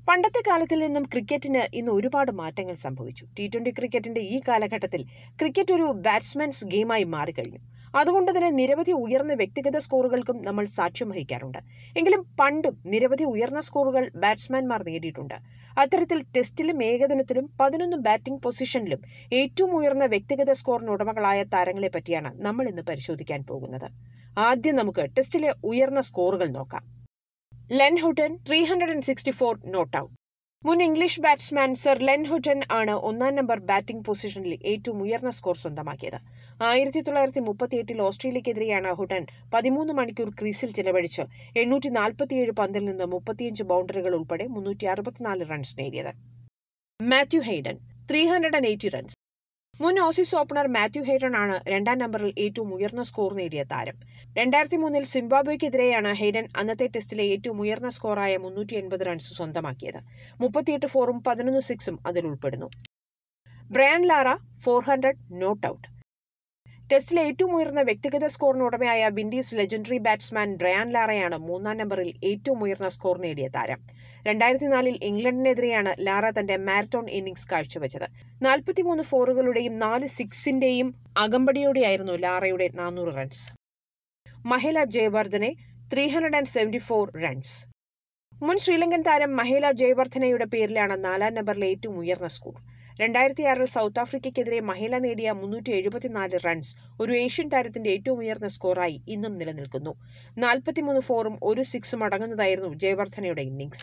പണ്ടത്തെ കാലത്തിൽ നിന്നും ക്രിക്കറ്റിന് ഇന്ന് ഒരുപാട് മാറ്റങ്ങൾ സംഭവിച്ചു ടി ട്വന്റി ക്രിക്കറ്റിന്റെ ഈ കാലഘട്ടത്തിൽ ക്രിക്കറ്റ് ഒരു ബാറ്റ്സ്മാൻസ് ഗെയിമായി മാറിക്കഴിഞ്ഞു അതുകൊണ്ട് തന്നെ നിരവധി ഉയർന്ന വ്യക്തിഗത സ്കോറുകൾക്കും നമ്മൾ സാക്ഷ്യം വഹിക്കാറുണ്ട് എങ്കിലും പണ്ടും നിരവധി ഉയർന്ന സ്കോറുകൾ ബാറ്റ്സ്മാൻമാർ നേടിയിട്ടുണ്ട് അത്തരത്തിൽ ടെസ്റ്റിലും ഏകദിനത്തിലും പതിനൊന്ന് ബാറ്റിംഗ് പൊസിഷനിലും ഏറ്റവും ഉയർന്ന വ്യക്തിഗത സ്കോറിന് ഉടമകളായ താരങ്ങളെ പറ്റിയാണ് നമ്മൾ ഇന്ന് പരിശോധിക്കാൻ പോകുന്നത് ആദ്യം നമുക്ക് ടെസ്റ്റിലെ ഉയർന്ന സ്കോറുകൾ നോക്കാം Len Hutton three hundred and sixty four not out മുൻ English batsman sir Len Hutton ആണ് ഒന്നാം നമ്പർ ബാറ്റിംഗ് പൊസിഷനിൽ ഏറ്റവും ഉയർന്ന സ്കോർ സ്വന്തമാക്കിയത് ആയിരത്തി തൊള്ളായിരത്തി മുപ്പത്തിയെട്ടിൽ ഓസ്ട്രേലിയക്കെതിരെയാണ് ഹുട്ടൻ പതിമൂന്ന് മണിക്കൂർ ക്രീസിൽ ചിലവഴിച്ച് എണ്ണൂറ്റി നാൽപ്പത്തിയേഴ് പന്തിൽ നിന്ന് മുപ്പത്തിയഞ്ച് ബൗണ്ടറികൾ ഉൾപ്പെടെ മുന്നൂറ്റി അറുപത്തിനാല് റൺസ് നേടിയത് Matthew Hayden three hundred and eighty runs മുൻ ഓസീസ് ഓപ്പണർ മാത്യു ഹെയ്ഡൻ ആണ് രണ്ടാം നമ്പറിൽ ഏറ്റവും ഉയർന്ന സ്കോർ നേടിയ താരം രണ്ടായിരത്തി മൂന്നിൽ സിംബാബ്വെക്കെതിരെയാണ് ഹെയ്ഡൻ അന്നത്തെ ടെസ്റ്റിലെ ഏറ്റവും ഉയർന്ന സ്കോറായ മുന്നൂറ്റി എൺപത് റൺസ് സ്വന്തമാക്കിയത് മുപ്പത്തിയെട്ട് ഫോറും പതിനൊന്ന് സിക്സും അതിൽ ഉൾപ്പെടുന്നു Brian Lara four hundred not out ടെസ്റ്റിലെ ഏറ്റവും ഉയർന്ന വ്യക്തിഗത സ്കോറിന് ഉടമയായ വിൻഡീസ് ലെജൻഡറി ബാറ്റ്സ്മാൻ ബ്രയാൻ ലാറയാണ് മൂന്നാം നമ്പറിൽ ഏറ്റവും ഉയർന്ന സ്കോർ നേടിയ താരം രണ്ടായിരത്തി നാലിൽ ഇംഗ്ലണ്ടിനെതിരെയാണ് ലാറ തന്റെ മാരത്തോൺ ഇന്നിംഗ്സ് കാഴ്ചവെച്ചത് നാൽപ്പത്തിമൂന്ന് ഫോറുകളുടെയും നാല് സിക്സിന്റെയും അകമ്പടിയോടെയായിരുന്നു ലാറയുടെ നാനൂറ് runs Mahela Jayawardene three hundred and seventy four runs മുൻ ശ്രീലങ്കൻ താരം മഹേല ജയവർദ്ധനയുടെ പേരിലാണ് നാലാം നമ്പറിലെ ഏറ്റവും ഉയർന്ന സ്കോർ രണ്ടായിരത്തി ആറിൽ സൗത്ത് ആഫ്രിക്കയ്ക്കെതിരെ മഹിള നേടിയ മുന്നൂറ്റി എഴുപത്തിനാല് റൺസ് ഒരു ഏഷ്യൻ താരത്തിന്റെ ഏറ്റവും ഉയർന്ന സ്കോറായി ഇന്നും നിലനിൽക്കുന്നു നാൽപ്പത്തിമൂന്ന് ഫോറും ഒരു സിക്സും അടങ്ങുന്നതായിരുന്നു ജയവർദ്ധനയുടെ innings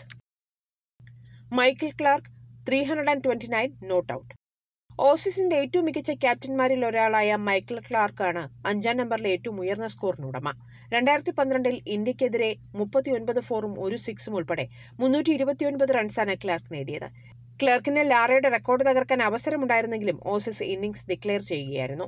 Michael Clarke three hundred and twenty nine not out ഓസീസിന്റെ ഏറ്റവും മികച്ച ക്യാപ്റ്റന്മാരിൽ ഒരാളായ മൈക്കിൾ ക്ലാർക്കാണ് അഞ്ചാം നമ്പറിലെ ഏറ്റവും ഉയർന്ന സ്കോറിനുടമ രണ്ടായിരത്തി പന്ത്രണ്ടിൽ ഇന്ത്യക്കെതിരെ മുപ്പത്തിയൊൻപത് ഫോറും ഒരു സിക്സും ഉൾപ്പെടെ മുന്നൂറ്റി ഇരുപത്തിയൊൻപത് റൺസാണ് ക്ലാർക്ക് നേടിയത് ക്ലർക്കിന് ലാറയുടെ റെക്കോർഡ് തകർക്കാൻ അവസരമുണ്ടായിരുന്നെങ്കിലും ഓസീസ് ഇന്നിംഗ്സ് ഡിക്ലെയർ ചെയ്യുകയായിരുന്നു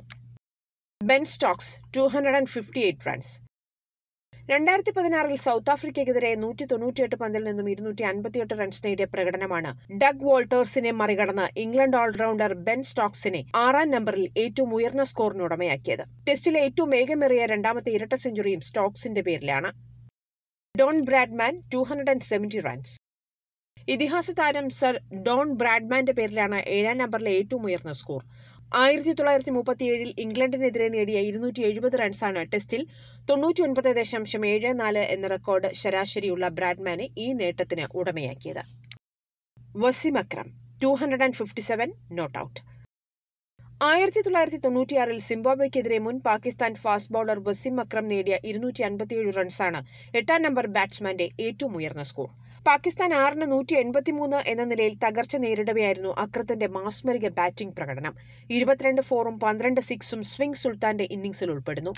Ben Stokes two hundred and fifty eight runs രണ്ടായിരത്തി പതിനാറിൽ സൗത്ത് ആഫ്രിക്കയ്ക്കെതിരെ നൂറ്റി തൊണ്ണൂറ്റിയെട്ട് പന്തിൽ നിന്നും ഇരുന്നൂറ്റി അൻപത്തിയെട്ട് റൺസ് നേടിയ പ്രകടനമാണ് ഡഗ് വോൾട്ടേഴ്സിനെ മറികടന്ന് ഇംഗ്ലണ്ട് ഓൾറൗണ്ടർ ബെൻ സ്റ്റോക്സിനെ ആറാം നമ്പറിൽ ഏറ്റവും ഉയർന്ന സ്കോറിന് ഉടമയാക്കിയത് ടെസ്റ്റിലെ ഏറ്റവും വേഗമേറിയ രണ്ടാമത്തെ ഇരട്ട സെഞ്ചുറിയും സ്റ്റോക്സിന്റെ പേരിലാണ് Don Bradman two hundred and seventy runs ഇതിഹാസ താരം സർ ഡോൺ ബ്രാഡ്മാന്റെ പേരിലാണ് ഏഴാം നമ്പറിലെ ഏറ്റവും ഉയർന്ന സ്കോർ ആയിരത്തി തൊള്ളായിരത്തി മുപ്പത്തിയേഴിൽ ഇംഗ്ലണ്ടിനെതിരെ നേടിയ ഇരുന്നൂറ്റി എഴുപത് റൺസാണ് ടെസ്റ്റിൽ തൊണ്ണൂറ്റി ഒൻപത് ദശാംശം ഏഴ് നാല് എന്ന റെക്കോർഡ് ശരാശരിയുള്ള ബ്രാഡ്മാനെ ഈ നേട്ടത്തിന് ഉടമയാക്കിയത് Wasim Akram two hundred and fifty seven not out ആയിരത്തി തൊള്ളായിരത്തി തൊണ്ണൂറ്റിയാറിൽ സിംബാബ്വെക്കെതിരെ മുൻ പാകിസ്ഥാൻ ഫാസ്റ്റ് ബൌളർ വസീം അക്രം നേടിയ ഇരുന്നൂറ്റി അൻപത്തിയേഴ് റൺസാണ് എട്ടാം നമ്പർ ബാറ്റ്സ്മാന്റെ ഏറ്റവും ഉയർന്ന സ്കോർ പാകിസ്ഥാൻ ആറിന് നൂറ്റി എൺപത്തിമൂന്ന് എന്ന നിലയിൽ തകർച്ച നേരിടവെയായിരുന്നു അക്രത്തിന്റെ മാസ്മരിക ബാറ്റിംഗ് പ്രകടനം ഇരുപത്തിരണ്ട് ഫോറും പന്ത്രണ്ട് സിക്സും സ്വിംഗ് സുൽത്താന്റെ ഇന്നിംഗ്സിൽ ഉൾപ്പെടുന്നു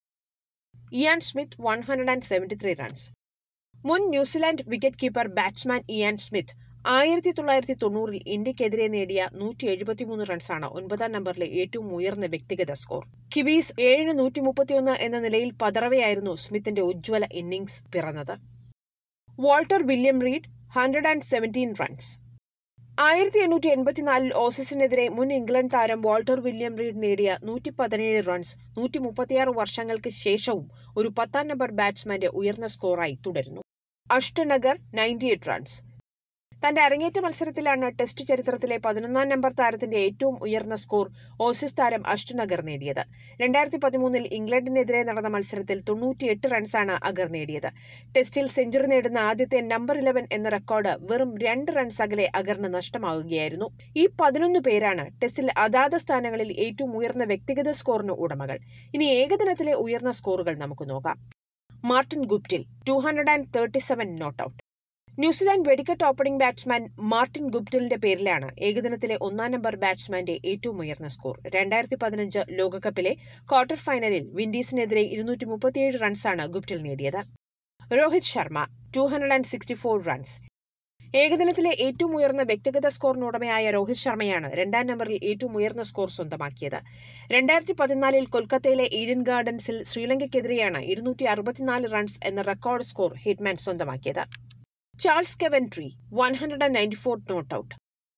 Ian Smith one hundred and seventy three runs മുൻ New Zealand wicket keeper batsman Ian Smith ആയിരത്തി തൊള്ളായിരത്തി തൊണ്ണൂറിൽ ഇന്ത്യക്കെതിരെ നേടിയ നൂറ്റി എഴുപത്തിമൂന്ന് റൺസാണ് ഒൻപതാം നമ്പറിലെ ഏറ്റവും ഉയർന്ന വ്യക്തിഗത സ്കോർ കിവീസ് ഏഴിന് നൂറ്റി മുപ്പത്തിയൊന്ന് എന്ന നിലയിൽ പതറവെയായിരുന്നു സ്മിത്തിന്റെ ഉജ്ജ്വല ഇന്നിംഗ്സ് പിറന്നത് Walter William Reid hundred and seventeen runs ആയിരത്തി എണ്ണൂറ്റി എൺപത്തിനാലിൽ ഓസീസിനെതിരെ മുൻ ഇംഗ്ലണ്ട് താരം വാൾട്ടർ വില്യം റീഡ് നേടിയ നൂറ്റി പതിനേഴ് റൺസ് നൂറ്റി മുപ്പത്തിയാറ് വർഷങ്ങൾക്ക് ശേഷവും ഒരു പത്താം നമ്പർ ബാറ്റ്സ്മാന്റെ ഉയർന്ന സ്കോറായി തുടരുന്നു അഷ്ടനഗർ നയൻറ്റി എയ്റ്റ് റൺസ് തന്റെ അരങ്ങേറ്റ മത്സരത്തിലാണ് ടെസ്റ്റ് ചരിത്രത്തിലെ പതിനൊന്നാം നമ്പർ താരത്തിന്റെ ഏറ്റവും ഉയർന്ന സ്കോർ ഓസീസ് താരം അഷ്ടനഗർ നേടിയത് രണ്ടായിരത്തി പതിമൂന്നിൽ ഇംഗ്ലണ്ടിനെതിരെ നടന്ന മത്സരത്തിൽ തൊണ്ണൂറ്റിയെട്ട് റൺസാണ് അഗർ നേടിയത് ടെസ്റ്റിൽ സെഞ്ചുറി നേടുന്ന ആദ്യത്തെ നമ്പർ ഇലവൻ എന്ന റെക്കോർഡ് വെറും രണ്ട് റൺസ് അകലെ അഗറിന് നഷ്ടമാവുകയായിരുന്നു ഈ പതിനൊന്ന് പേരാണ് ടെസ്റ്റിൽ അതാത് സ്ഥാനങ്ങളിൽ ഏറ്റവും ഉയർന്ന വ്യക്തിഗത സ്കോറിന് ഉടമകൾ ഇനി ഏകദിനത്തിലെ ഉയർന്ന സ്കോറുകൾ നമുക്ക് നോക്കാം Martin Guptill two hundred and thirty seven not out New Zealand വെടിക്കെട്ട് ഓപ്പണിംഗ് ബാറ്റ്സ്മാൻ മാർട്ടിൻ ഗുപ്റ്റിലിന്റെ പേരിലാണ് ഏകദിനത്തിലെ ഒന്നാം നമ്പർ ബാറ്റ്സ്മാന്റെ ഏറ്റവും ഉയർന്ന സ്കോർ രണ്ടായിരത്തി പതിനഞ്ച് ലോകകപ്പിലെ ക്വാർട്ടർ ഫൈനലിൽ വിൻഡീസിനെതിരെ ഇരുന്നൂറ്റി മുപ്പത്തിയേഴ് റൺസാണ് ഗുപ്റ്റിൽ നേടിയത് Rohit Sharma two hundred and sixty four runs ഏകദിനത്തിലെ ഏറ്റവും ഉയർന്ന വ്യക്തിഗത സ്കോറിനുടമയായ രോഹിത് ശർമ്മയാണ് രണ്ടാം നമ്പറിൽ ഏറ്റവും ഉയർന്ന സ്കോർ സ്വന്തമാക്കിയത് രണ്ടായിരത്തി പതിനാലിൽ കൊൽക്കത്തയിലെ ഈഡൻ ഗാർഡൻസിൽ ശ്രീലങ്കയ്ക്കെതിരെയാണ് ഇരുന്നൂറ്റി അറുപത്തിനാല് റൺസ് എന്ന റെക്കോർഡ് സ്കോർ ഹിറ്റ്മാൻ സ്വന്തമാക്കിയത് Charles Coventry one hundred and ninety four not out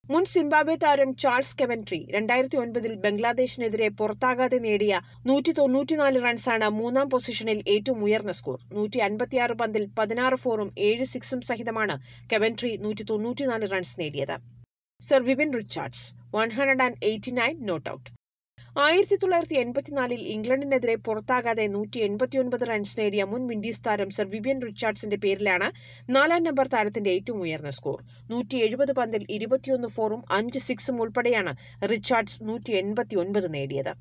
മുൻ സിംബാബ്വെ താരം ചാൾസ് കെവൻട്രി രണ്ടായിരത്തി ഒൻപതിൽ ബംഗ്ലാദേശിനെതിരെ പുറത്താകാതെ നേടിയ നൂറ്റി തൊണ്ണൂറ്റിനാല് റൺസാണ് മൂന്നാം പൊസിഷനിൽ ഏറ്റവും ഉയർന്ന സ്കോർ നൂറ്റി അൻപത്തിയാറ് പന്തിൽ പതിനാറ് ഫോറും ഏഴ് സിക്സും സഹിതമാണ് കെവൻട്രി നൂറ്റി തൊണ്ണൂറ്റിനാല് റൺസ് നേടിയത് സർ വിപിൻ Richards one hundred and eighty nine not out ആയിരത്തി തൊള്ളായിരത്തി എൺപത്തിനാലിൽ ഇംഗ്ലണ്ടിനെതിരെ പുറത്താകാതെ നൂറ്റി എൺപത്തിയൊൻപത് റൺസ് നേടിയ മുൻ വിൻഡീസ് താരം സർ വിവിയൻ റിച്ചാർഡ്സിന്റെ പേരിലാണ് നാലാം നമ്പർ താരത്തിന്റെ ഏറ്റവും ഉയർന്ന സ്കോർ നൂറ്റി എഴുപത് പന്തിൽ ഇരുപത്തിയൊന്ന് ഫോറും അഞ്ച് സിക്സും ഉൾപ്പെടെയാണ് റിച്ചാർഡ്സ് നൂറ്റി എൺപത്തിയൊൻപത് നേടിയത്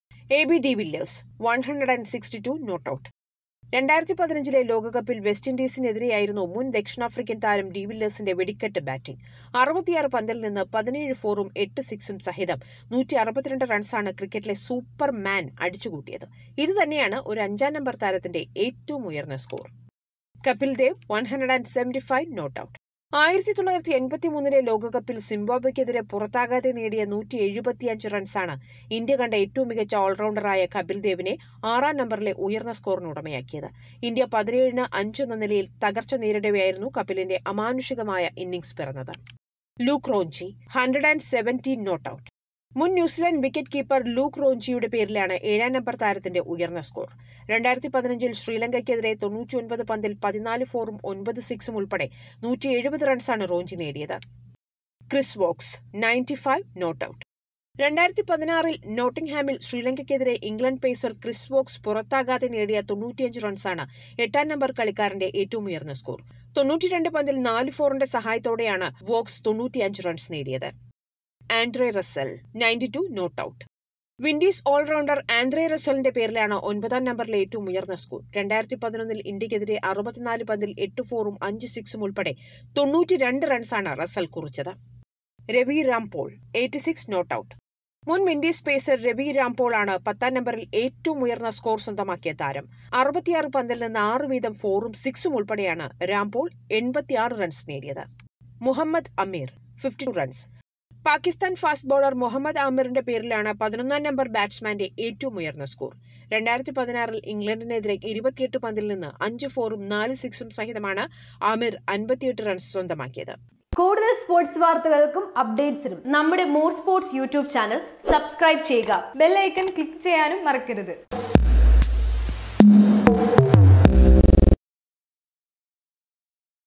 A B de Villiers one hundred and sixty two not out രണ്ടായിരത്തി പതിനഞ്ചിലെ ലോകകപ്പിൽ വെസ്റ്റ് ഇൻഡീസിനെതിരെയായിരുന്നു മുൻ ദക്ഷിണാഫ്രിക്കൻ താരം ഡിവില്ലേഴ്സിന്റെ വെടിക്കെട്ട് ബാറ്റിംഗ് അറുപത്തിയാറ് പന്തിൽ നിന്ന് പതിനേഴ് ഫോറും എട്ട് സിക്സും സഹിതം നൂറ്റി അറുപത്തിരണ്ട് റൺസാണ് ക്രിക്കറ്റിലെ സൂപ്പർ മാൻ അടിച്ചുകൂട്ടിയത് ഇത് തന്നെയാണ് ഒരു അഞ്ചാം നമ്പർ താരത്തിന്റെ ഏറ്റവും ഉയർന്ന score Kapil Dev one hundred and seventy five not out ആയിരത്തി തൊള്ളായിരത്തി എൺപത്തി മൂന്നിലെ ലോകകപ്പിൽ സിംബാബ്വെക്കെതിരെ പുറത്താകാതെ നേടിയ നൂറ്റി എഴുപത്തിയഞ്ച് റൺസാണ് ഇന്ത്യ കണ്ട ഏറ്റവും മികച്ച ഓൾറൗണ്ടറായ കപിൽ ദേവിനെ ആറാം നമ്പറിലെ ഉയർന്ന സ്കോറിന് ഉടമയാക്കിയത് ഇന്ത്യ പതിനേഴിന് അഞ്ച് എന്ന നിലയിൽ തകർച്ച നേരിടവെയായിരുന്നു കപിലിന്റെ അമാനുഷികമായ ഇന്നിംഗ്സ് പിറന്നത് Luke Ronchi hundred and seventeen not out മുൻ ന്യൂസിലാൻഡ് വിക്കറ്റ് കീപ്പർ ലൂക്ക് റോഞ്ചിയുടെ പേരിലാണ് ഏഴാം നമ്പർ താരത്തിന്റെ ഉയർന്ന സ്കോർ രണ്ടായിരത്തി പതിനഞ്ചിൽ ശ്രീലങ്കയ്ക്കെതിരെ തൊണ്ണൂറ്റിയൊൻപത് പന്തിൽ പതിനാല് ഫോറും ഒൻപത് സിക്സും ഉൾപ്പെടെ നൂറ്റി എഴുപത് റൺസാണ് റോഞ്ചി നേടിയത് Chris Woakes ninety five not out രണ്ടായിരത്തി പതിനാറിൽ നോട്ടിംഗ്ഹാമിൽ ശ്രീലങ്കയ്ക്കെതിരെ ഇംഗ്ലണ്ട് പേസർ ക്രിസ് വോക്സ് പുറത്താകാതെ നേടിയ തൊണ്ണൂറ്റിയഞ്ച് റൺസാണ് എട്ടാം നമ്പർ കളിക്കാരന്റെ ഏറ്റവും ഉയർന്ന സ്കോർ തൊണ്ണൂറ്റിരണ്ട് പന്തിൽ നാല് ഫോറിന്റെ സഹായത്തോടെയാണ് വോക്സ് തൊണ്ണൂറ്റിയഞ്ച് റൺസ് നേടിയത് Andre Russell ninety two not out Windies all rounder Andre റസലിന്റെ പേരിലാണ് ഒൻപതാം നമ്പറിലെ ഏറ്റവും ഉയർന്ന സ്കോർ രണ്ടായിരത്തി പതിനൊന്നിൽ ഇന്ത്യക്കെതിരെ അറുപത്തിനാല് പന്തിൽ എട്ട് ഫോറും അഞ്ച് സിക്സും ഉൾപ്പെടെ തൊണ്ണൂറ്റിരണ്ട് റൺസാണ് റസൽ കുറിച്ചത് Ravi Rampaul eighty six not out മുൻ വിൻഡീസ് പേസർ രവി രാംപോൾ ആണ് പത്താം നമ്പറിൽ ഏറ്റവും ഉയർന്ന സ്കോർ സ്വന്തമാക്കിയ താരം അറുപത്തിയാറ് പന്തിൽ നിന്ന് ആറ് വീതം ഫോറും സിക്സും ഉൾപ്പെടെയാണ് രാംപോൾ എൺപത്തിയാറ് റൺസ് നേടിയത് Muhammad Amir fifty two runs Pakistan fast bowler Muhammad ആമിറിന്റെ പേരിലാണ് പതിനൊന്നാം നമ്പർ ബാറ്റ്സ്മാന്റെ ഏറ്റവും ഉയർന്ന സ്കോർ രണ്ടായിരത്തി പതിനാറിൽ ഇംഗ്ലണ്ടിനെതിരെ ഇരുപത്തിയെട്ട് പന്തിൽ നിന്ന് അഞ്ച് ഫോറും നാല് സിക്സും സഹിതമാണ് ആമിർ അൻപത്തിയെട്ട് റൺസ് സ്വന്തമാക്കിയത് കൂടുതൽ സ്പോർട്സ് വാർത്തകൾക്കും അപ്ഡേറ്റ്സിനും നമ്മുടെ more sports YouTube channel subscribe ചെയ്യുക ബെല്ലൈക്കൺ ക്ലിക്ക് ചെയ്യാനും മറക്കരുത്